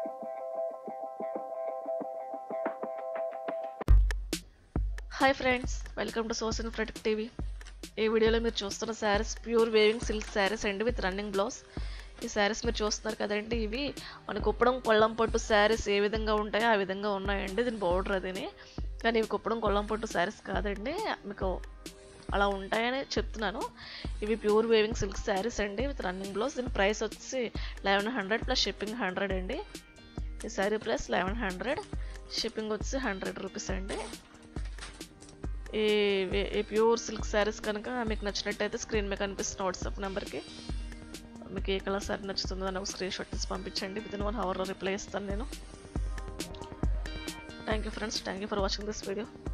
hi friends welcome to source in fred TV ఈ వీడియోలో మీరు చూస్తున్న saris pure weaving silk saris అండి విత్ రన్నింగ్ బ్లౌజ్ ఈ శారీస్ మీరు చూస్తున్నారు కదండి ఇవి మనకు కుప్పడం కొల్లం పట్టు శారీస్ ఏ విధంగా ఉంటాయో ఆ విధంగా ఉన్నాయండి దీని బోర్డర్ అదిని కానీ ఇవి కుప్పడం కొల్లం పట్టు శారీస్ కాదండి మీకు అలా ఉంటాయని చెప్తున్నాను ఇవి ప్యూర్ వేవింగ్ సిల్క్ శారీస్ అండి విత్ రన్నింగ్ బ్లౌజ్ దీని ప్రైస్ వచ్చి eleven hundred plus shipping hundred అండి ఈ sari price eleven hundred shipping వచ్చి హండ్రెడ్ రూపీస్ అండి ఈ ఈ ప్యూర్ సిల్క్ శారీస్ కనుక మీకు నచ్చినట్టయితే స్క్రీన్ మీద కనిపిస్తున్న వాట్సాప్ నెంబర్కి మీకు ఏ కలర్ శారీ నచ్చుతుందో అని ఒక స్క్రీన్ షాట్ తీసి పంపించండి విత్ ఇన్ వన్ అవర్లో రిప్లై ఇస్తాను నేను thank you friends thank you for watching this video